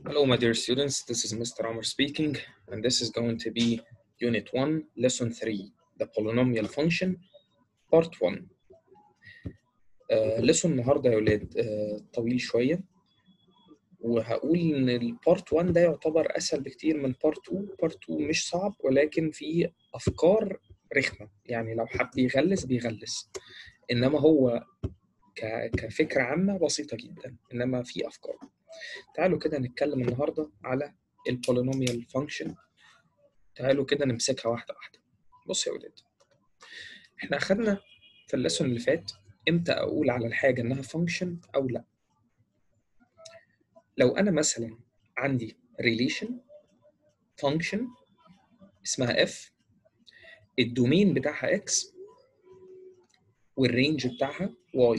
Hello, my dear students. This is Mr. Amr speaking, and this is going to be Unit 1, Lesson 3, the polynomial function, Part 1. آه lesson النهارده يا ولاد آه طويل شوية وهقول إن البارت 1 ده يعتبر أسهل بكتير من بارت 2، بارت 2 مش صعب ولكن فيه أفكار رخمة، يعني لو حد يغلس بيغلس، إنما هو ك... كفكرة عامة بسيطة جدا، إنما في أفكار. تعالوا كده نتكلم النهارده على البولينوميال فانكشن تعالوا كده نمسكها واحده واحده بص يا ولاد احنا اخدنا في الليسون اللي فات امتى اقول على الحاجه انها فانكشن او لا لو انا مثلا عندي ريليشن فانكشن اسمها اف الدومين بتاعها اكس والرينج بتاعها واي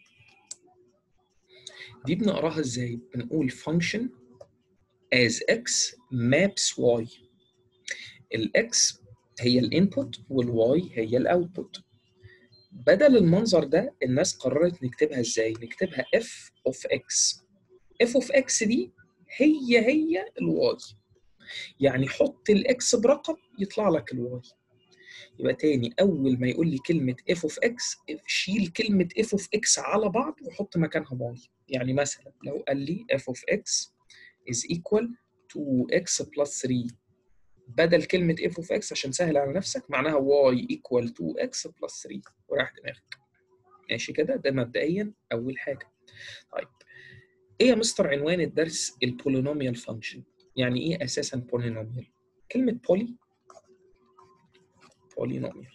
دي بنقراها ازاي؟ بنقول function as x maps y الاكس هي الانبوت والواي هي الاوتبوت بدل المنظر ده الناس قررت نكتبها ازاي؟ نكتبها f of x f of x دي هي هي الواي يعني حط الاكس برقم يطلع لك الواي يبقى تاني اول ما يقول لي كلمه f of x شيل كلمه f of x على بعض وحط مكانها y يعني مثلا لو قال لي f of x is equal to x plus 3 بدل كلمة f of x عشان سهل على نفسك معناها y equal to x plus 3 وراح دماغك ماشي كده ده مبدئيا أول حاجة طيب إيه يا مستر عنوان الدرس البولينوميال فانكشن يعني إيه أساسا بولينوميال كلمة بولي بولينوميال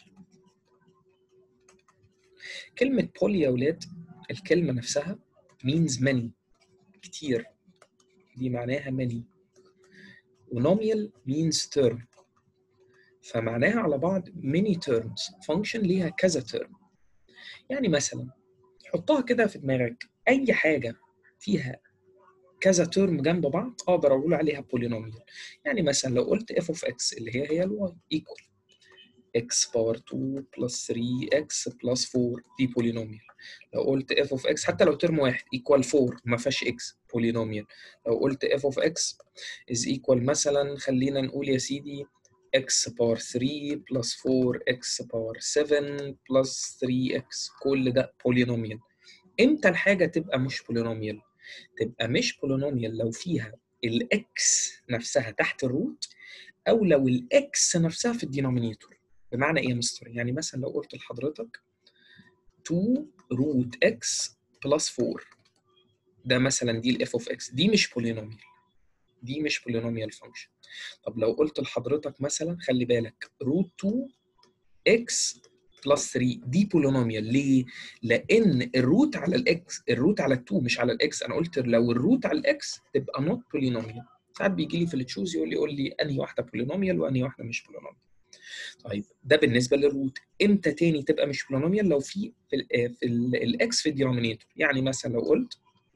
كلمة بولي يا ولاد الكلمة نفسها means many كتير دي معناها many ونوميال means term فمعناها على بعض many terms function ليها كذا term يعني مثلا حطها كده في دماغك أي حاجة فيها كذا ترم جنب بعض اقدر اقول عليها بولينوميال يعني مثلا لو قلت f of x اللي هي هي الواي equal x باور 2 بلس 3x بلس 4 دي بولينوميال لو قلت f of x حتى لو ترم واحد equal 4 ما فيهاش x بولينوميال لو قلت f of x is equal مثلا خلينا نقول يا سيدي x باور 3 بلس 4x باور 7 بلس 3x كل ده بولينوميال امتى الحاجه تبقى مش بولينوميال تبقى مش بولينوميال لو فيها الاكس نفسها تحت الروت او لو الاكس نفسها في الدينومينيتور بمعنى ايه يا مستر؟ يعني مثلا لو قلت لحضرتك 2 روت اكس بلس 4 ده مثلا دي الاف اوف اكس دي مش بولينوميال دي مش بولينوميال فانكشن طب لو قلت لحضرتك مثلا خلي بالك روت 2 اكس بلس 3 دي بولينوميال ليه؟ لان الروت على الاكس الروت على 2 مش على الاكس انا قلت لو الروت على الاكس تبقى نوت بولينوميال ساعات بيجي لي في التشوز يقول لي قول لي انهي واحده بولينوميال وانهي واحده مش بولينوميال طيب ده بالنسبه للروت امتى تاني تبقى مش بولينوميال لو في في ال في الاكس في الدينومينيتور يعني مثلا لو قلت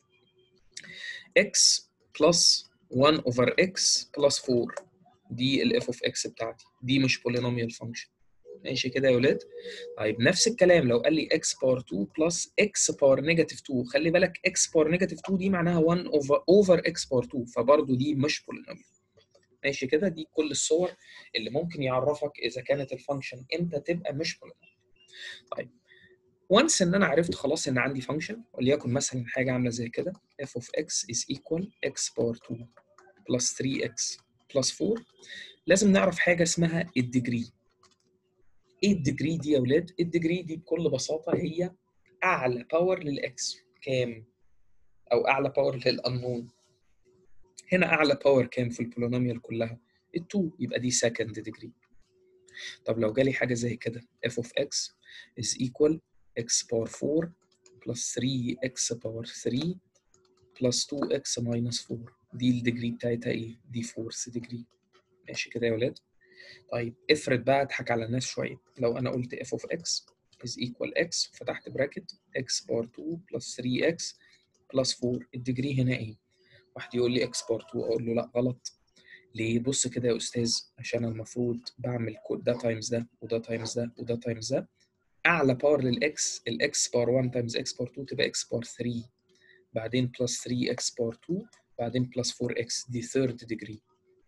x بلس 1 اوفر x بلس 4 دي الاف اوف x بتاعتي دي مش بولينوميال فانكشن ماشي كده يا ولاد طيب نفس الكلام لو قال لي x باور 2 بلس x باور نيجاتيف 2 خلي بالك x باور نيجاتيف 2 دي معناها 1 اوفر اوفر x باور 2 فبرضه دي مش بولينوميال ماشي كده دي كل الصور اللي ممكن يعرفك اذا كانت الفانكشن امتى تبقى مش بولينوميال طيب وانس ان انا عرفت خلاص ان عندي فانكشن وليكن مثلا حاجه عامله زي كده f of x is equal x باور 2 بلس 3x بلس 4 لازم نعرف حاجه اسمها الديجري ايه الديجري دي يا ولاد الديجري دي بكل بساطه هي اعلى باور للاكس كام او اعلى باور للانون هنا اعلى باور كام في البولينوميال كلها ال2 يبقى دي سكند ديجري طب لو جالي حاجه زي كده f of x is equal x باور 4 plus 3x باور 3 plus 2x minus 4 دي الديجري بتاعتها ايه دي فورث ديجري ماشي كده يا ولاد طيب افرض بقى اضحك على الناس شويه لو انا قلت f of x is equal x وفتحت براكت x باور 2 plus 3x plus 4 الديجري هنا ايه واحد يقول لي x باور 2 اقول له لا غلط ليه بص كده يا استاذ عشان المفروض بعمل كود ده تايمز ده وده تايمز ده وده تايمز ده اعلى باور للاكس الاكس باور 1 تايمز اكس باور 2 تبقى اكس باور 3 بعدين بلس 3 اكس باور 2 بعدين بلس 4 اكس دي ثيرد ديجري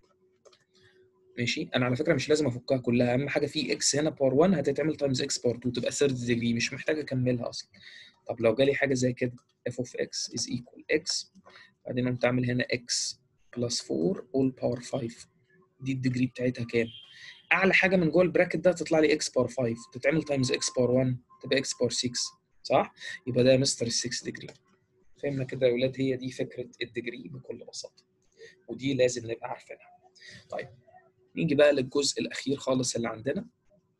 ماشي انا على فكره مش لازم افكها كلها اهم حاجه في اكس هنا باور 1 هتتعمل تايمز اكس باور 2 تبقى ثيرد ديجري مش محتاج اكملها اصلا طب لو جالي حاجه زي كده f of x is equal x بعدين قمت اعمل هنا x plus 4 all power 5 دي الديجري بتاعتها كام؟ اعلى حاجه من جوه البراكت ده تطلع لي x باور 5 تتعمل تايمز x باور 1 تبقى x باور 6 صح؟ يبقى ده مستر ال 6 ديجري فهمنا كده يا اولاد هي دي فكره الديجري بكل بساطه ودي لازم نبقى عارفينها طيب نيجي بقى للجزء الاخير خالص اللي عندنا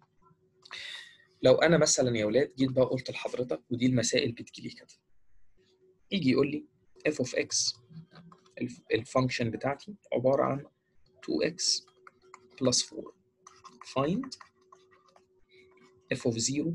لو انا مثلا يا اولاد جيت بقى قلت لحضرتك ودي المسائل بتجيلي كده يجي يقول لي f of x الفانكشن بتاعتي عباره عن 2x plus 4 find f of 0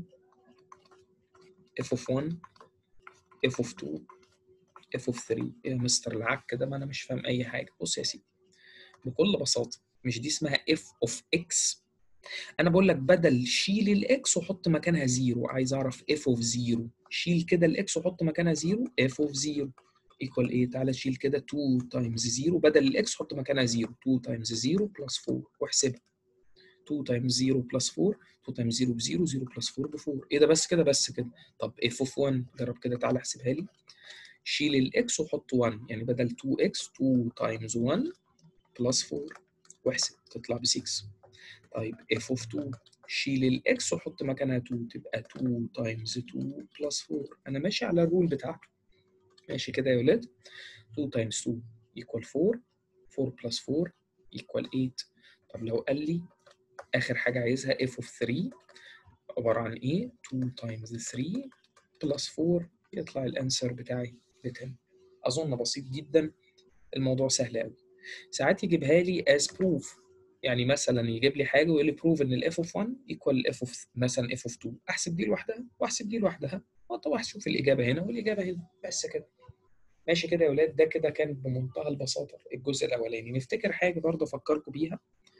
f of 1 f of 2 f of 3 ايه يا مستر العك ده ما انا مش فاهم اي حاجه بص يا سيدي بكل بساطه مش دي اسمها f of x انا بقول لك بدل شيل الاكس وحط مكانها زيرو عايز اعرف f of 0 شيل كده الاكس وحط مكانها زيرو f of 0 ايكوال ايه تعالى شيل كده 2 تايمز 0 بدل الاكس حط مكانها 0 2 تايمز 0 بلس 4 واحسبها 2 تايمز 0 بلس 4 2 تايمز 0 ب 0 0 بلس 4 ب 4 ايه ده بس كده بس كده طب f of 1 جرب كده تعالى احسبها لي شيل الاكس وحط 1 يعني بدل 2x 2 تايمز 1 بلس 4 واحسب تطلع ب 6 طيب f of 2 شيل الاكس وحط مكانها 2 تبقى 2 تايمز 2 بلس 4 انا ماشي على الرول بتاعته ماشي كده يا ولاد 2 تايمز 2 equal 4 4 بلس 4 equal 8 طب لو قال لي اخر حاجه عايزها f of 3 عباره عن ايه 2 تايمز 3 بلس 4 يطلع الانسر بتاعي ب 10 اظن بسيط جدا الموضوع سهل قوي ساعات يجيبها لي as proof يعني مثلا يجيب لي حاجه ويقول لي prove ان ال f of 1 equal ال f of مثلا f of 2 احسب دي لوحدها واحسب دي لوحدها طبعا اشوف الاجابه هنا والاجابه هنا بس كده ماشي كده يا ولاد ده كده كان بمنتهى البساطه الجزء الاولاني نفتكر حاجه برضه افكركم بيها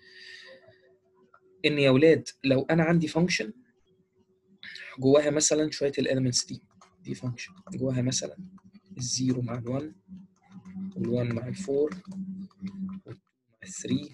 ان يا ولاد لو انا عندي فانكشن جواها مثلا شويه الاليمنتس دي دي فانكشن جواها مثلا الزيرو مع ال1 وال1 مع ال4 وال2 مع ال3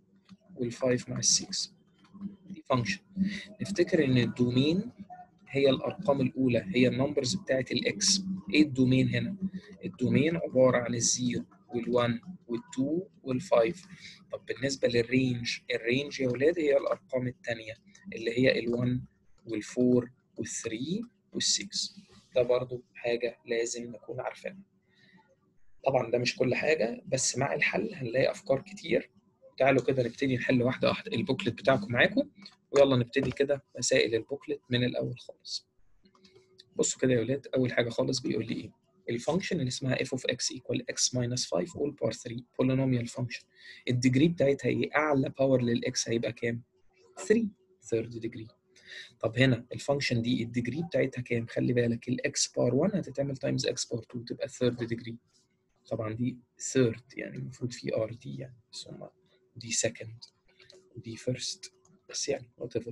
وال5 مع ال6 دي فانكشن نفتكر ان الدومين هي الارقام الاولى هي النمبرز بتاعت الاكس ايه الدومين هنا الدومين عباره عن الزيرو وال1 وال2 وال5 طب بالنسبه للرينج الرينج يا ولاد هي الارقام الثانيه اللي هي ال1 وال4 وال3 وال6 ده برضو حاجه لازم نكون عارفينها طبعا ده مش كل حاجه بس مع الحل هنلاقي افكار كتير تعالوا كده نبتدي نحل واحده واحده البوكلت بتاعكم معاكم ويلا نبتدي كده مسائل البوكلت من الاول خالص بصوا كده يا ولاد اول حاجه خالص بيقول لي ايه الفانكشن اللي اسمها f of x equal x minus 5 all power 3 polynomial function الديجري بتاعتها ايه اعلى باور للاكس هيبقى كام 3 third degree طب هنا الفانكشن دي الديجري بتاعتها كام خلي بالك الاكس باور 1 هتتعمل تايمز اكس باور 2 تبقى third degree طبعا دي third يعني المفروض في ار دي يعني ثم دي second ودي first بس يعني whatever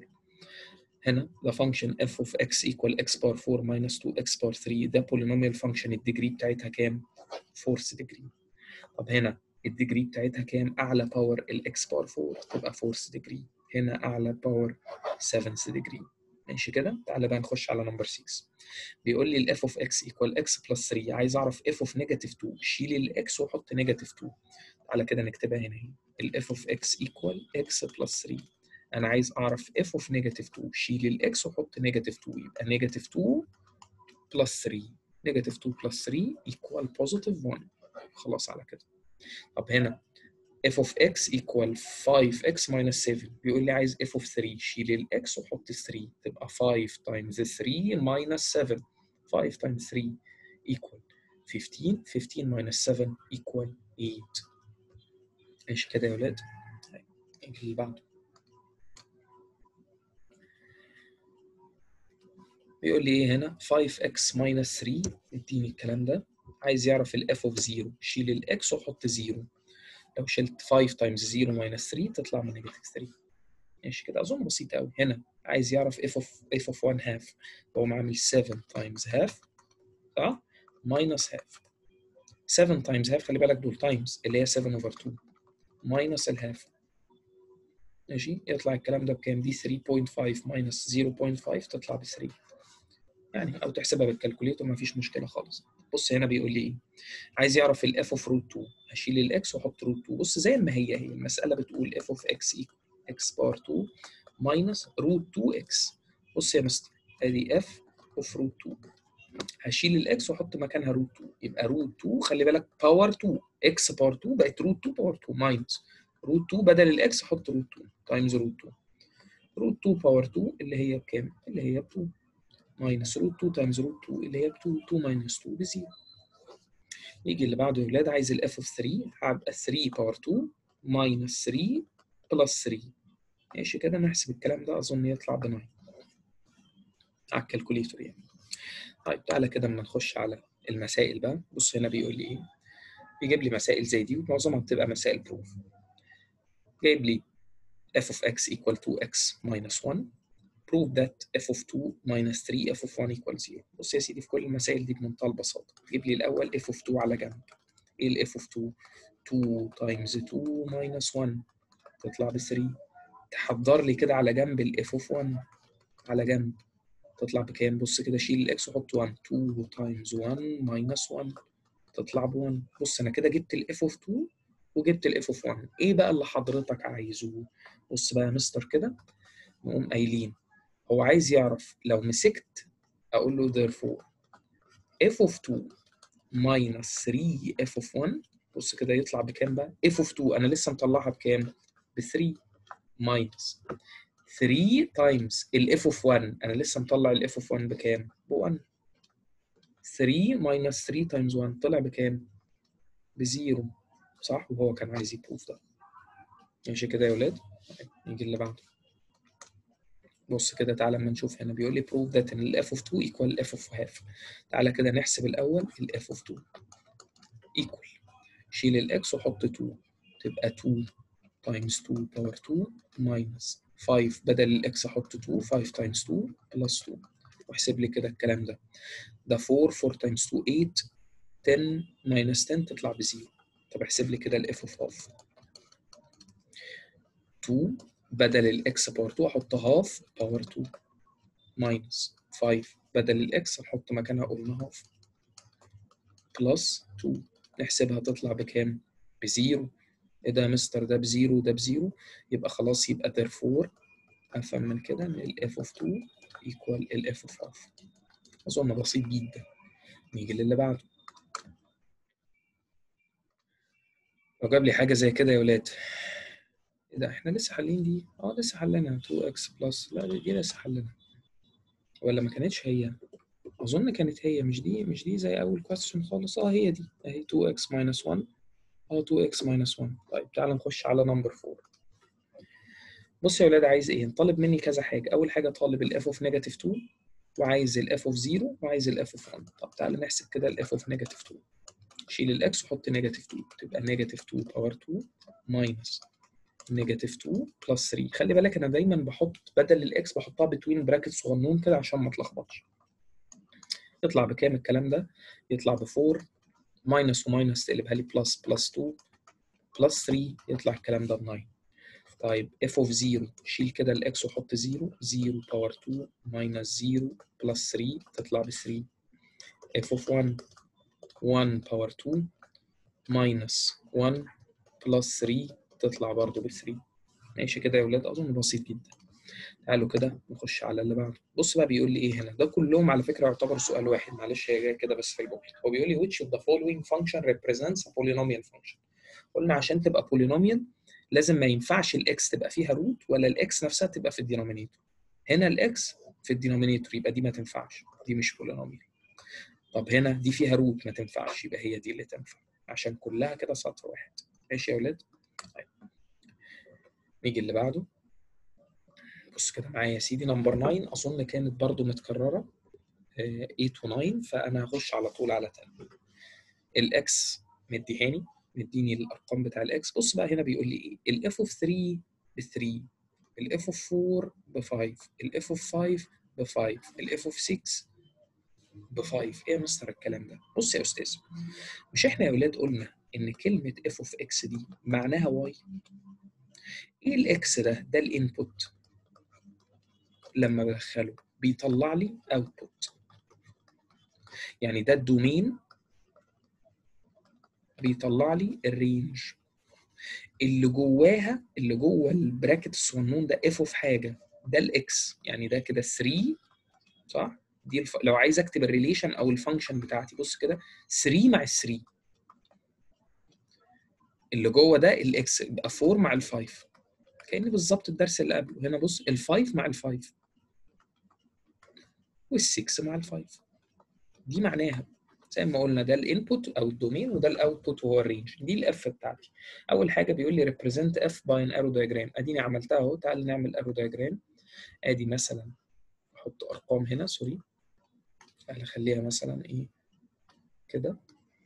هنا the function f of x equal x power 4 minus 2x power 3 ده polynomial function الديجري بتاعتها كام؟ fourth degree طب هنا الديجري بتاعتها كام؟ أعلى باور ال x power 4 تبقى fourth degree هنا أعلى باور 7th degree ماشي كده؟ تعالى بقى نخش على نمبر 6 بيقول لي ال f of x equal x plus 3 عايز أعرف f of negative 2 شيل ال x وحط negative 2 تعالى كده نكتبها هنا هنا ال f of x equal x plus 3 انا عايز اعرف f of negative 2 شيل الاكس وحط negative 2 يبقى negative 2 plus 3 negative 2 plus 3 equal positive 1 خلاص على كده طب هنا f of x equal 5x minus 7 بيقول لي عايز f of 3 شيل الاكس وحط 3 تبقى 5 times 3 minus 7 5 times 3 equal 15 15 minus 7 equal 8 ماشي كده يا ولاد اللي بعده بيقول لي ايه هنا 5x minus 3 اديني الكلام ده عايز يعرف ال f of 0 شيل الاكس وحط 0 لو شلت 5 times 0 minus 3 تطلع من نيجاتيف 3 ماشي كده اظن بسيطه قوي هنا عايز يعرف f of f of 1 half هو عامل 7 times half صح minus half 7 تايمز هاف خلي بالك دول تايمز اللي هي 7 اوفر 2 ماينس الهاف ماشي يطلع الكلام ده بكام؟ دي 3.5 ماينس 0.5 تطلع ب 3 يعني او تحسبها بالكالكوليتر مفيش مشكله خالص بص هنا بيقول لي ايه عايز يعرف الاف اوف روت 2 هشيل الاكس واحط روت 2 بص زي ما هي هي المساله بتقول اف اوف اكس اكس بار 2 ماينس روت 2 اكس بص يا مستر ادي اف اوف روت 2 هشيل الاكس واحط مكانها روت 2 يبقى روت 2 خلي بالك باور 2 اكس باور 2 بقت روت 2 باور 2 ماينس روت 2 بدل الاكس احط روت 2 تايمز روت 2 روت 2 باور 2 اللي هي بكام؟ اللي هي ب 2 ماينس روت 2 تايمز روت 2 اللي هي ب 2 2 ماينس 2 بزيرو يجي اللي بعده يا ولاد عايز الاف اوف 3 هبقى 3 باور 2 ماينس 3 بلس 3 ماشي كده نحسب الكلام ده اظن يطلع ب 9 على الكالكوليتر يعني طيب تعالى كده اما نخش على المسائل بقى بص هنا بيقول لي ايه بيجيب لي مسائل زي دي ومعظمها بتبقى مسائل بروف جايب لي f of x equal to x minus 1 prove that f of 2 minus 3 f of 1 equal 0 بص يا سيدي في كل المسائل دي بمنتهى البساطة جيب لي الأول f of 2 على جنب إيه ال f of 2 2 times 2 minus 1 تطلع ب 3 تحضر لي كده على جنب ال f of 1 على جنب تطلع بكام بص كده شيل الاكس وحط 1 2 times 1 minus 1 تطلع ب 1 بص أنا كده جبت ال f of 2 وجبت الاف اوف 1 ايه بقى اللي حضرتك عايزه بص بقى يا مستر كده نقوم قايلين هو عايز يعرف لو مسكت اقول له therefore f of 2 minus 3 f of 1 بص كده يطلع بكام بقى f of 2 انا لسه مطلعها بكام ب 3 minus 3 times ال f of 1 انا لسه مطلع ال f of 1 بكام ب 1 3 minus 3 times 1 طلع بكام بزيرو صح وهو كان عايز يبروف ده ماشي كده يا ولاد نيجي اللي بعده بص كده تعالى اما نشوف هنا بيقول لي prove that ان ال f of 2 equal ال f of half تعالى كده نحسب الاول ال f of 2 equal شيل الاكس وحط 2 تبقى 2 times 2 power 2 minus 5 بدل الاكس احط 2 5 times 2 plus 2 واحسب لي كده الكلام ده ده 4 4 times 2 8 10 minus 10 تطلع بزيرو طب احسب لي كده الاف اوف هاف 2 بدل الاكس باور 2 احط هاف باور 2 ماينس 5 بدل الاكس نحط مكانها قلنا هاف بلس 2 نحسبها تطلع بكام؟ بزيرو ايه ده يا مستر ده بزيرو ده بزيرو يبقى خلاص يبقى therefore افهم من كده ان الاف اوف 2 ايكوال الاف اوف هاف اظن بسيط جدا نيجي للي بعده لو جاب لي حاجه زي كده يا ولاد ايه ده احنا لسه حالين دي اه لسه حلينا 2x بلس لا دي لسه حلينا ولا ما كانتش هي اظن كانت هي مش دي مش دي زي اول كويستشن خالص اه هي دي اهي 2x minus 1 اه 2x minus 1 طيب تعالى نخش على نمبر 4 بص يا ولاد عايز ايه طالب مني كذا حاجه اول حاجه طالب الاف اوف نيجاتيف 2 وعايز الاف اوف 0 وعايز الاف اوف 1 طب تعالى نحسب كده الاف اوف نيجاتيف 2 شيل الاكس وحط نيجاتيف 2 تبقى نيجاتيف 2 باور 2 ماينس نيجاتيف 2 بلس 3 خلي بالك انا دايما بحط بدل الاكس بحطها بتوين براكت صغنون كده عشان ما اتلخبطش يطلع بكام الكلام ده يطلع ب 4 ماينس وماينس تقلبها لي بلس بلس 2 بلس 3 يطلع الكلام ده ب 9 طيب اف اوف 0 شيل كده الاكس وحط 0 0 باور 2 ماينس 0 بلس 3 تطلع ب 3 اف اوف 1 1 باور 2 ماينس 1 بلس 3 تطلع برضه ب 3 ماشي كده يا ولاد اظن بسيط جدا تعالوا كده نخش على اللي بعده بص بقى بيقول لي ايه هنا ده كلهم على فكره يعتبر سؤال واحد معلش هي جايه كده بس في البوكلت هو بيقول لي which of the following function represents a polynomial function قلنا عشان تبقى polynomial لازم ما ينفعش الاكس تبقى فيها روت ولا الاكس نفسها تبقى في الدينومينيتور هنا الاكس في الدينومينيتور يبقى دي ما تنفعش دي مش polynomial طب هنا دي فيها روت ما تنفعش يبقى هي دي اللي تنفع عشان كلها كده سطر واحد ماشي يا ولاد طيب نيجي اللي بعده بص كده معايا يا سيدي نمبر 9 اظن كانت برضو متكرره 8 و9 فانا هخش على طول على 10 الاكس مديهاني مديني الارقام بتاع الاكس بص بقى هنا بيقول لي ايه الاف اوف 3 ب 3 الاف اوف 4 ب 5 الاف اوف 5 ب 5 الاف اوف 6 ب 5 ايه يا مستر الكلام ده بص يا استاذ مش احنا يا اولاد قلنا ان كلمه اف اوف اكس دي معناها واي ايه الاكس ده ده الانبوت لما بدخله بيطلع لي اوتبوت يعني ده الدومين بيطلع لي الرينج اللي جواها اللي جوه البراكت الصغنون ده اف اوف حاجه ده الاكس يعني ده كده 3 صح دي الف... لو عايز اكتب الريليشن او الفانكشن بتاعتي بص كده 3 مع ال 3 اللي جوه ده الاكس يبقى 4 مع ال 5 كأن بالظبط الدرس اللي قبله هنا بص ال 5 مع ال 5 وال 6 مع ال 5 دي معناها زي ما قلنا ده الانبوت او الدومين وده الاوتبوت وهو الرينج دي الاف بتاعتي اول حاجه بيقول لي represent f by an arrow diagram اديني عملتها اهو تعال نعمل arrow diagram ادي مثلا احط ارقام هنا سوري تعال اخليها مثلا ايه كده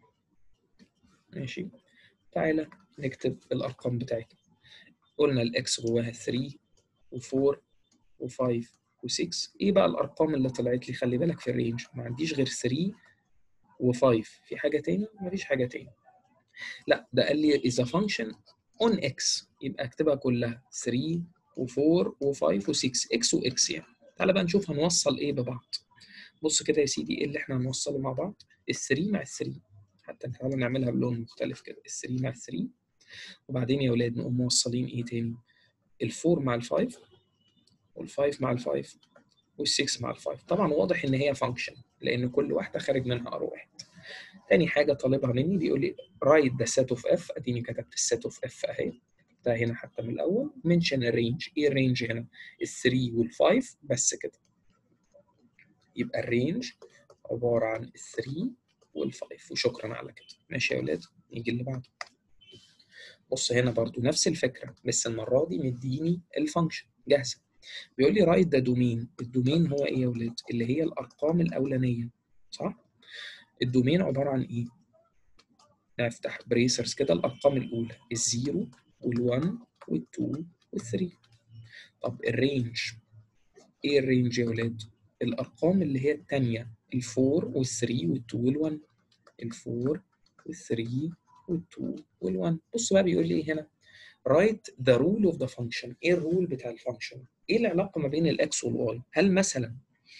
ماشي تعالى نكتب الارقام بتاعتنا قلنا الاكس جواها 3 و4 و5 و6 ايه بقى الارقام اللي طلعت لي خلي بالك في الرينج ما عنديش غير 3 و5 في حاجه تاني مفيش حاجه تاني لا ده قال لي is a function on x يبقى اكتبها كلها 3 و4 و5 و6 x و x يعني تعالى بقى نشوف هنوصل ايه ببعض بص كده يا سيدي ايه اللي احنا هنوصله مع بعض ال 3 مع ال 3 حتى تعالى نعملها بلون مختلف كده ال 3 مع ال 3 وبعدين يا اولاد نقوم موصلين ايه تاني ال 4 مع ال 5 وال 5 مع ال 5 وال 6 مع ال 5 طبعا واضح ان هي فانكشن لان كل واحده خارج منها ار واحد تاني حاجه طالبها مني بيقول لي رايت ذا سيت اوف اف اديني كتبت السيت اوف اف اهي ده هنا حتى من الاول منشن الرينج ايه الرينج هنا ال 3 وال 5 بس كده يبقى الرينج عباره عن ال 3 وال 5 وشكرا على كده ماشي يا اولاد نيجي اللي بعده بص هنا برضو نفس الفكره بس المره دي مديني الفانكشن جاهزه بيقول لي رايت ده دومين الدومين هو ايه يا اولاد اللي هي الارقام الاولانيه صح الدومين عباره عن ايه نفتح بريسرز كده الارقام الاولى الزيرو وال1 وال2 وال3 طب الرينج ايه الرينج يا اولاد الارقام اللي هي الثانيه ال4 وال3 وال2 وال1 ال4 وال3 وال2 وال1 بص بقى بيقول لي ايه هنا write the rule of the function ايه الرول بتاع الفانكشن ايه العلاقه ما بين الاكس والواي هل مثلا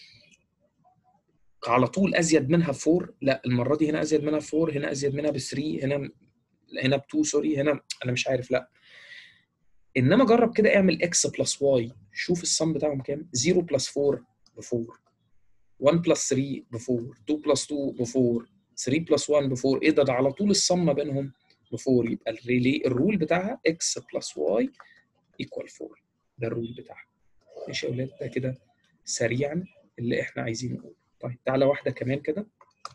على طول ازيد منها 4 لا المره دي هنا ازيد منها 4 هنا ازيد منها ب 3 هنا هنا ب 2 سوري هنا انا مش عارف لا انما جرب كده اعمل اكس بلس واي شوف الصم بتاعهم كام 0 بلس 4 ب 4 1 بلس 3 ب 4 2 بلس 2 ب 4 3 بلس 1 ب 4 ايه ده ده على طول الصم ما بينهم ب 4 يبقى الريلي الرول بتاعها اكس بلس واي ايكوال 4 ده الرول بتاعها ماشي يا اولاد ده كده سريعا اللي احنا عايزين نقوله طيب تعالى واحده كمان كده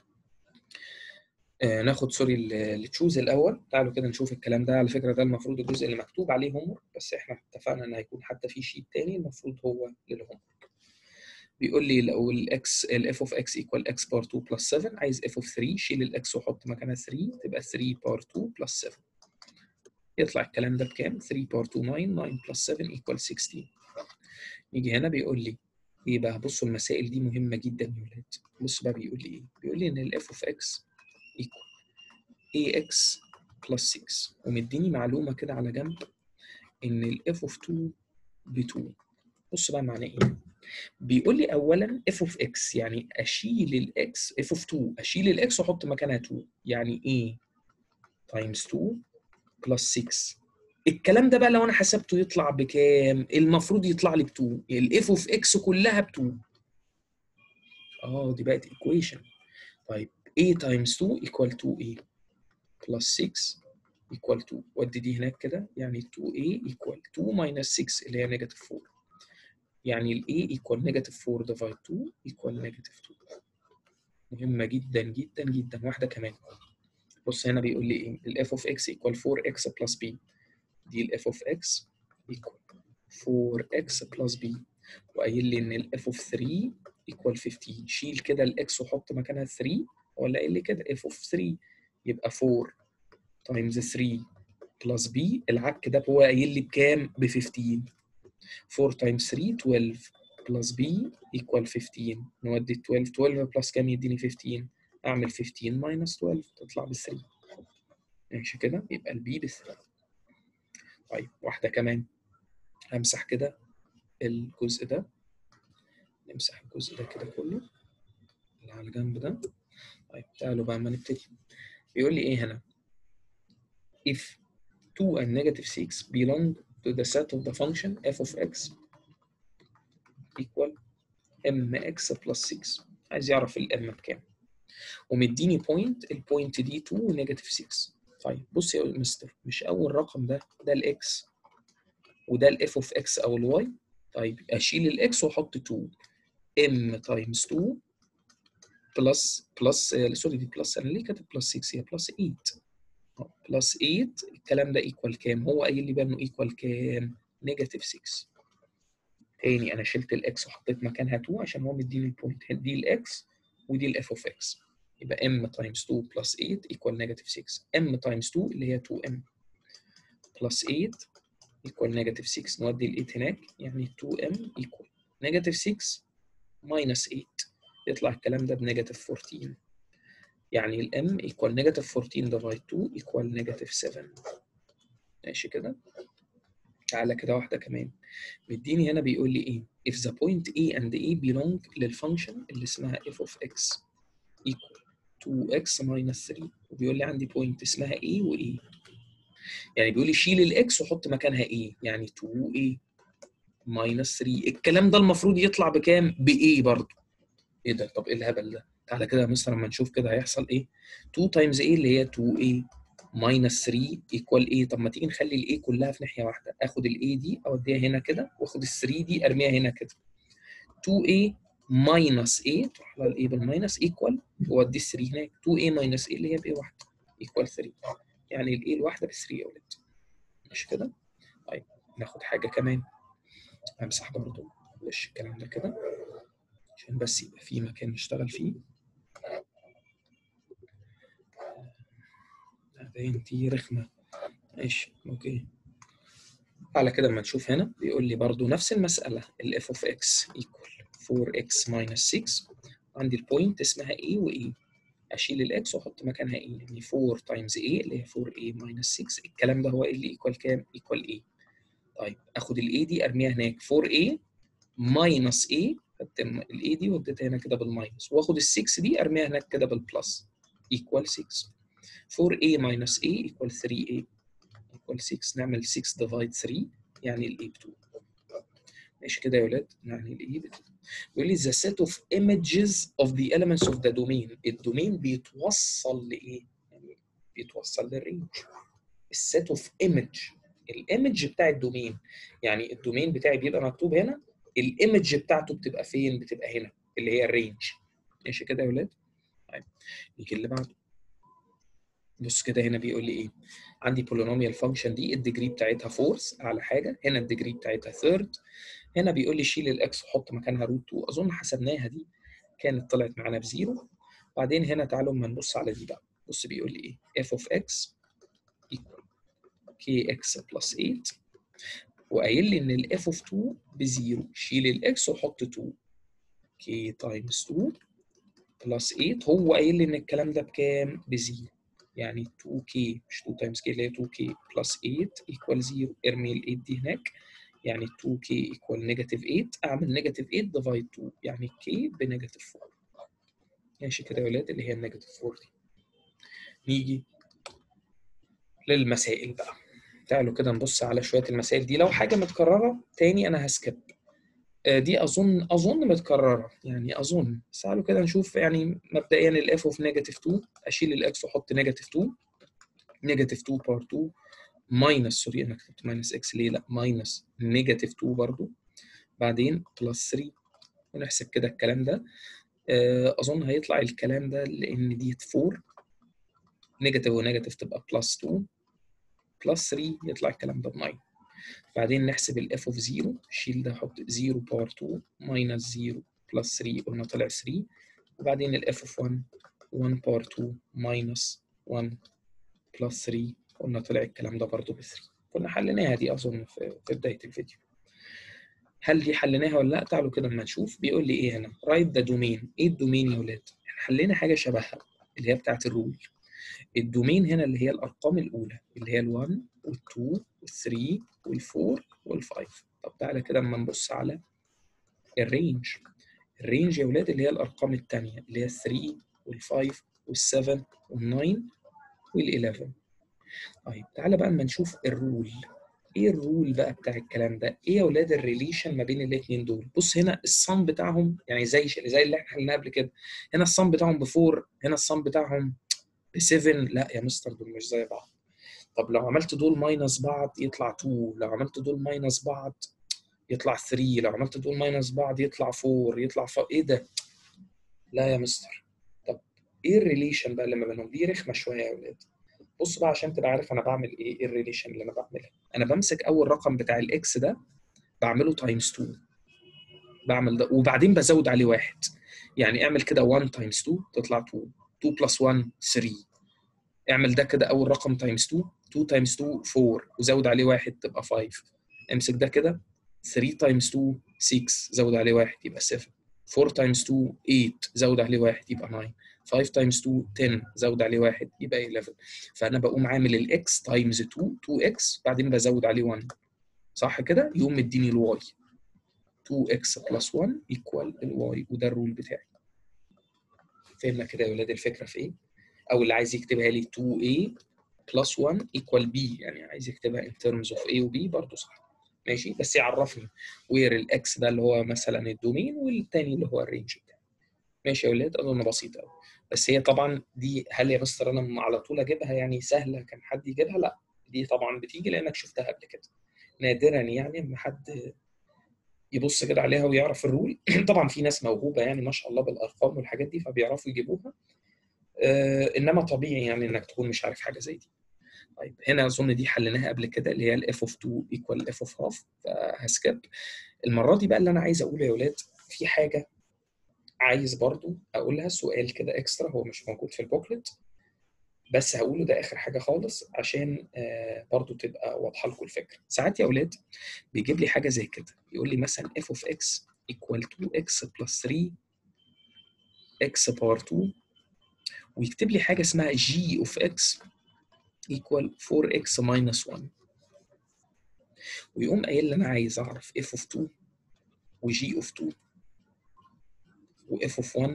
آه ناخد سوري التشوز الاول تعالوا كده نشوف الكلام ده على فكره ده المفروض الجزء اللي مكتوب عليه هوم بس احنا اتفقنا ان هيكون حتى في شيت تاني المفروض هو للهوم بيقول لي لو الاكس الاف اوف اكس ايكوال اكس بار 2 بلس 7 عايز اف اوف 3 شيل الاكس وحط مكانها 3 تبقى 3 بار 2 بلس 7 يطلع الكلام ده بكام 3 بار 2 9 9 بلس 7 ايكوال 16 يجي هنا بيقول لي ايه بقى بصوا المسائل دي مهمه جدا يا ولاد بص بقى بيقول لي ايه بيقول لي ان الاف اوف اكس ايكوال اي اكس بلس 6 ومديني معلومه كده على جنب ان الاف اوف 2 ب 2 بص بقى معناه ايه بيقول لي اولا اف اوف اكس يعني اشيل الاكس اف اوف 2 اشيل الاكس واحط مكانها 2 يعني ايه تايمز 2 بلس 6 الكلام ده بقى لو انا حسبته يطلع بكام المفروض يطلع لي ب 2 الاف اوف اكس كلها ب 2 اه دي بقت ايكويشن طيب a تايمز 2 ايكوال 2a بلس 6 ايكوال 2 ودي دي هناك كده يعني 2a ايكوال 2 ماينس 6 اللي هي نيجاتيف 4 يعني ال a equal negative 4 divide 2 equal negative 2 مهمة جدا جدا جدا واحدة كمان بص هنا بيقول لي ايه ال f of x equal 4x plus b دي ال f of x equal 4x plus b وقايل لي ان ال f of 3 equal 15 شيل كده ال x وحط مكانها 3 ولا قايل لي كده f of 3 يبقى 4 times 3 plus b العك ده هو قايل لي بكام ب 15 4 times 3 12 بلس بي equal 15 نودي 12 12 بلس كام يديني 15 اعمل 15 ماينس 12 تطلع ب 3 ماشي كده يبقى البي ب 3 طيب واحده كمان همسح كده الجزء ده نمسح الجزء ده كده كله اللي على الجنب ده طيب تعالوا بقى ما نبتدي بيقول لي ايه هنا if 2 and negative 6 belong to the set of the function f of x equal mx plus 6 عايز يعرف الام بكام ومديني بوينت البوينت دي 2 ونيجاتيف 6 طيب بص يا مستر مش اول رقم ده ده الاكس وده الاف اوف اكس او الواي طيب اشيل الاكس واحط 2 ام تايمز 2 بلس بلس سوري دي بلس انا ليه كاتب بلس 6 هي بلس 8 بلس 8 الكلام ده ايكوال كام هو قايل لي بقى انه ايكوال كام نيجاتيف 6 تاني انا شلت الاكس وحطيت مكانها 2 عشان هو مديني البوينت دي الاكس ودي الاف اوف اكس يبقى m times 2 plus 8 equal negative 6 m times 2 اللي هي 2m plus 8 equal negative 6 نودي ال 8 هناك يعني 2m equal negative 6 minus 8 يطلع الكلام ده بنيجاتيف 14 يعني ال m equal negative 14 divide 2 equal negative 7 ماشي كده تعالى كده واحدة كمان مديني هنا بيقول لي ايه if the point a and a belong للفانكشن اللي اسمها f of x equal 2x minus 3 وبيقول لي عندي بوينت اسمها a و a يعني بيقول لي شيل الاكس وحط مكانها a يعني 2a minus 3 الكلام ده المفروض يطلع بكام؟ ب a برضه ايه ده؟ طب ايه الهبل ده؟ تعالى كده يا مستر لما نشوف كده هيحصل ايه 2 تايمز a اللي هي 2a minus 3 equal a طب ما تيجي نخلي ال a كلها في ناحيه واحده اخد ال a دي اوديها هنا كده واخد ال 3 دي ارميها هنا كده 2a minus a تروح لها ال a بالماينس equal وادي ال 3 هناك 2a minus a اللي هي ب a واحده equal 3 يعني ال a الواحده ب 3 يا ولاد ماشي كده طيب ناخد حاجه كمان امسح برضه معلش الكلام ده كده عشان بس يبقى في مكان نشتغل فيه باين دي رخمه ماشي اوكي على كده لما نشوف هنا بيقول لي برضو نفس المساله ال f of x equal 4x minus 6 عندي البوينت اسمها a و a اشيل الاكس واحط مكانها a يعني 4 times a اللي هي 4a minus 6 الكلام ده هو اللي ايكوال كام؟ ايكوال a طيب اخد ال a دي ارميها هناك 4a minus a خدت ال a دي وديتها هنا كده بالماينس واخد ال 6 دي ارميها هناك كده بالبلس equal 6 4a minus a equal 3a equal 6 نعمل 6 divide 3 يعني ال a ب 2 ماشي كده يا ولاد يعني ال a ب 2 بيقول لي the set of images of the elements of the domain الدومين بيتوصل لايه؟ يعني بيتوصل للرينج السيت اوف ايمج الايمج بتاع الدومين يعني الدومين بتاعي بيبقى مكتوب هنا الايمج بتاعته بتبقى فين؟ بتبقى هنا اللي هي الرينج ماشي كده يا ولاد؟ طيب نيجي اللي بعده بص كده هنا بيقول لي ايه عندي بولينوميال فانكشن دي الديجري بتاعتها فورس اعلى حاجه هنا الديجري بتاعتها ثيرد هنا بيقول لي شيل الاكس وحط مكانها روت 2 اظن حسبناها دي كانت طلعت معانا بزيرو بعدين هنا تعالوا اما نبص على دي بقى بص بيقول لي ايه f of x equal kx plus 8 وقايل لي ان ال f of 2 بزيرو شيل الاكس وحط 2 k times 2 plus 8 هو قايل لي ان الكلام ده بكام؟ بزيرو يعني 2k مش 2 times k اللي هي 2k plus 8 equal 0 ارمي ال 8 دي هناك يعني 2k equal negative 8 اعمل negative 8 divide 2 يعني k بنيجاتيف 4 ماشي كده يا ولاد اللي هي النيجاتيف 4 دي نيجي للمسائل بقى تعالوا كده نبص على شويه المسائل دي لو حاجه متكرره تاني انا هسكب دي اظن اظن متكرره يعني اظن بس تعالوا كده نشوف يعني مبدئيا الاف اوف نيجاتيف 2 اشيل الاكس واحط نيجاتيف 2 نيجاتيف 2 بار 2 ماينس سوري انا كتبت ماينس اكس ليه لا ماينس نيجاتيف 2 برضو بعدين بلس 3 ونحسب كده الكلام ده اظن هيطلع الكلام ده لان دي 4 نيجاتيف ونيجاتيف تبقى بلس 2 بلس 3 يطلع الكلام ده ب 9 بعدين نحسب الاف اوف 0 شيل ده حط 0 باور 2 ماينس 0 بلس 3 قلنا طلع 3 وبعدين الاف اوف 1 1 باور 2 ماينس 1 بلس 3 قلنا طلع الكلام ده برضه ب 3 كنا حليناها دي اظن في, في بدايه الفيديو هل دي حليناها ولا لا تعالوا كده اما نشوف بيقول لي ايه هنا رايت ذا دومين ايه الدومين يا ولاد احنا حلينا حاجه شبهها اللي هي بتاعه الرول الدومين هنا اللي هي الارقام الاولى اللي هي ال1 وال2 وال3 وال4 وال5 طب تعالى كده اما نبص على الرينج الرينج يا ولاد اللي هي الارقام الثانيه اللي هي ال3 وال5 وال7 وال9 وال11 طيب تعالى بقى اما نشوف الرول ايه الرول بقى بتاع الكلام ده ايه يا ولاد الريليشن ما بين الاثنين دول بص هنا الصم بتاعهم يعني زي زي اللي احنا حلناه قبل كده هنا الصم بتاعهم بفور هنا الصم بتاعهم ب 7 لا يا مستر دول مش زي بعض طب لو عملت دول ماينس بعض يطلع 2 لو عملت دول ماينس بعض يطلع 3 لو عملت دول ماينس بعض يطلع 4 يطلع ف... ايه ده لا يا مستر طب ايه الريليشن بقى اللي ما بينهم دي رخمه شويه يا ولاد بص بقى عشان تبقى عارف انا بعمل ايه ايه الريليشن اللي انا بعملها انا بمسك اول رقم بتاع الاكس ده بعمله تايمز 2 بعمل ده وبعدين بزود عليه واحد يعني اعمل كده 1 تايمز 2 تطلع 2 2 بلس 1 3 اعمل ده كده اول رقم تايمز 2 2 تايمز 2 4 وزود عليه واحد تبقى 5 امسك ده كده 3 تايمز 2 6 زود عليه واحد يبقى 7 4 تايمز 2 8 زود عليه واحد يبقى 9 5 تايمز 2 10 زود عليه واحد يبقى 11 فانا بقوم عامل الاكس تايمز 2 2 اكس بعدين بزود عليه 1 صح كده يقوم مديني الواي 2 اكس بلس 1 ايكوال الواي وده الرول بتاعي فهمنا كده يا ولاد الفكره في ايه او اللي عايز يكتبها لي 2a بلس 1 ايكوال b يعني عايز يكتبها in terms of a و b برضه صح ماشي بس يعرفني وير الاكس ده اللي هو مثلا الدومين والتاني اللي هو الرينج بتاعي ماشي يا ولاد اظن بسيطه قوي بس هي طبعا دي هل يا مستر انا على طول اجيبها يعني سهله كان حد يجيبها لا دي طبعا بتيجي لانك شفتها قبل كده نادرا يعني اما حد يبص كده عليها ويعرف الرول طبعا في ناس موهوبه يعني ما شاء الله بالارقام والحاجات دي فبيعرفوا يجيبوها آه انما طبيعي يعني انك تكون مش عارف حاجه زي دي طيب هنا اظن دي حليناها قبل كده اللي هي الاف اوف 2 ايكوال اف اوف هاف فهسكيب المره دي بقى اللي انا عايز اقوله يا ولاد في حاجه عايز برضو اقولها سؤال كده اكسترا هو مش موجود في البوكلت بس هقوله ده اخر حاجه خالص عشان آه برضو تبقى واضحه لكم الفكره ساعات يا اولاد بيجيب لي حاجه زي كده يقول لي مثلا f of x equal 2x plus 3 x power 2 ويكتب لي حاجه اسمها g of x equal 4x minus 1 ويقوم قايل لي انا عايز اعرف f of 2 و g of 2 و f of 1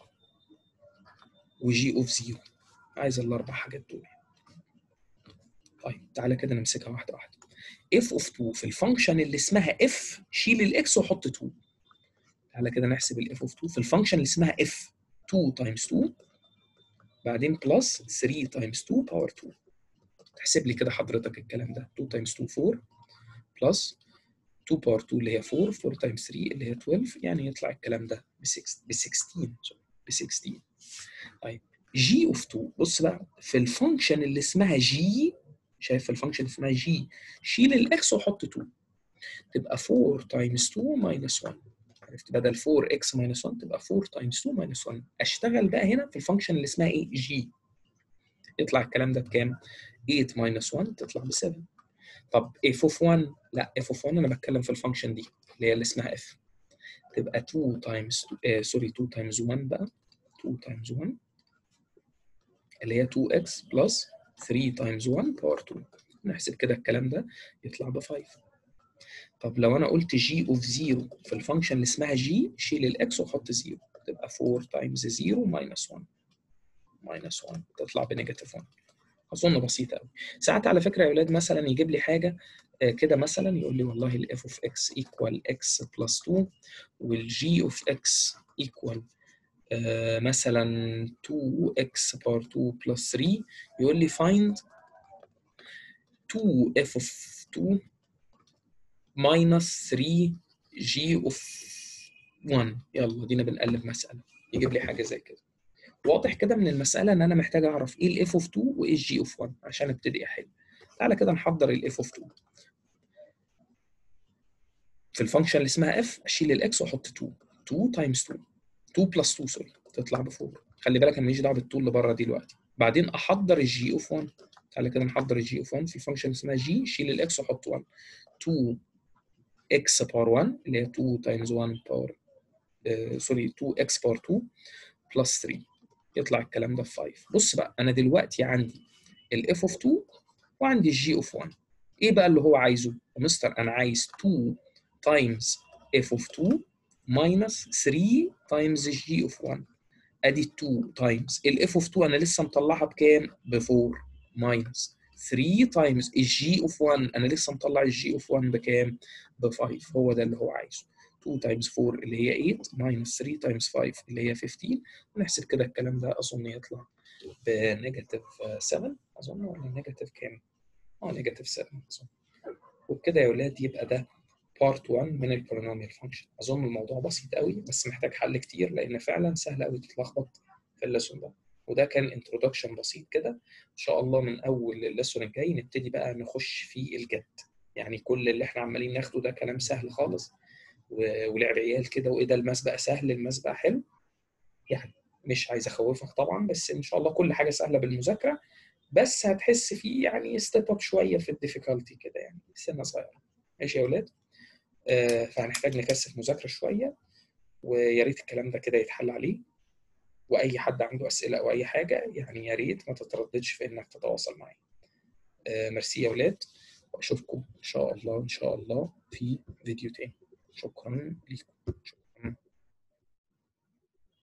و g of 0 عايز الاربع حاجات دول طيب تعالى كده نمسكها واحده واحده f of 2 في الفانكشن اللي اسمها f شيل الاكس وحط 2 تعالى كده نحسب ال f of 2 في الفانكشن اللي اسمها f 2 times 2 بعدين بلس 3 times 2 باور 2 تحسب لي كده حضرتك الكلام ده 2 times 2 4 بلس 2 باور 2 اللي هي 4 4 times 3 اللي هي 12 يعني يطلع الكلام ده ب 6 ب 16 ب 16 طيب جي اوف 2 بص بقى في الفانكشن اللي اسمها جي شايف الفانكشن اسمها جي شيل الاكس وحط 2 تبقى 4 تايمز 2 ماينس 1 عرفت بدل 4 اكس ماينس 1 تبقى 4 تايمز 2 ماينس 1 اشتغل بقى هنا في الفانكشن اللي اسمها ايه جي يطلع الكلام ده بكام 8 ماينس 1 تطلع ب 7 طب اف اوف 1 لا اف اوف 1 انا بتكلم في الفانكشن دي اللي هي اللي اسمها اف تبقى 2 تايمز سوري 2 تايمز 1 بقى 2 تايمز 1 اللي هي 2x بلس 3 تايمز 1 باور 2 نحسب كده الكلام ده يطلع ب 5 طب لو انا قلت g اوف 0 في الفانكشن اللي اسمها g شيل الاكس وحط 0 تبقى 4 تايمز 0 ماينس 1 ماينس 1 تطلع بنيجاتيف 1 اظن بسيطه قوي ساعات على فكره يا اولاد مثلا يجيب لي حاجه كده مثلا يقول لي والله ال f of x equal x plus 2 وال g of x equal Uh, مثلا 2x power 2 plus 3 يقول لي find 2f of 2 minus 3g of 1 يلا دينا بنقلب مسألة يجيب لي حاجة زي كده واضح كده من المسألة إن أنا محتاج أعرف إيه ال f of 2 وإيه ال g of 1 عشان أبتدي أحل تعالى كده نحضر ال f of 2 في الفانكشن اللي اسمها f أشيل الإكس وأحط 2 2 times 2 2 بلس 2 سوري تطلع ب 4 خلي بالك انا ماليش دعوه بالطول اللي بره دي دلوقتي بعدين احضر الجي اوف 1 تعالى كده نحضر الجي اوف 1 في الفانكشن اسمها جي شيل الاكس وحط 1 2 x باور 1 اللي هي 2 تايمز 1 باور سوري 2 x باور 2 بلس 3 يطلع الكلام ده في 5 بص بقى انا دلوقتي عندي الاف اوف 2 وعندي الجي اوف 1 ايه بقى اللي هو عايزه يا مستر انا عايز 2 تايمز اف اوف 2 ماينس 3 تايمز الجي اوف 1 ادي 2 تايمز الاف اوف 2 انا لسه مطلعها بكام ب 4 ماينس 3 تايمز الجي اوف 1 انا لسه مطلع الجي اوف 1 بكام ب 5 هو ده اللي هو عايزه 2 تايمز 4 اللي هي 8 ماينس 3 تايمز 5 اللي هي 15 ونحسب كده الكلام ده اظن يطلع بنيجاتيف 7 اظن ولا نيجاتيف كام؟ اه نيجاتيف 7 اظن وبكده يا ولاد يبقى ده بارت 1 من البولينوميال فانكشن اظن الموضوع بسيط قوي بس محتاج حل كتير لان فعلا سهل قوي تتلخبط في الليسون ده وده كان انترودكشن بسيط كده ان شاء الله من اول الليسون الجاي نبتدي بقى نخش في الجد يعني كل اللي احنا عمالين ناخده ده كلام سهل خالص ولعب عيال كده وايه ده الماس بقى سهل الماس بقى حلو يعني مش عايز اخوفك طبعا بس ان شاء الله كل حاجه سهله بالمذاكره بس هتحس فيه يعني ستيب اب شويه في الديفيكالتي كده يعني سنه صغيره ماشي يا ولاد آه فهنحتاج نكثف مذاكره شويه ويا ريت الكلام ده كده يتحل عليه واي حد عنده اسئله او اي حاجه يعني يا ريت ما تترددش في انك تتواصل معايا آه ميرسي يا ولاد واشوفكم ان شاء الله ان شاء الله في فيديو تاني شكرا لكم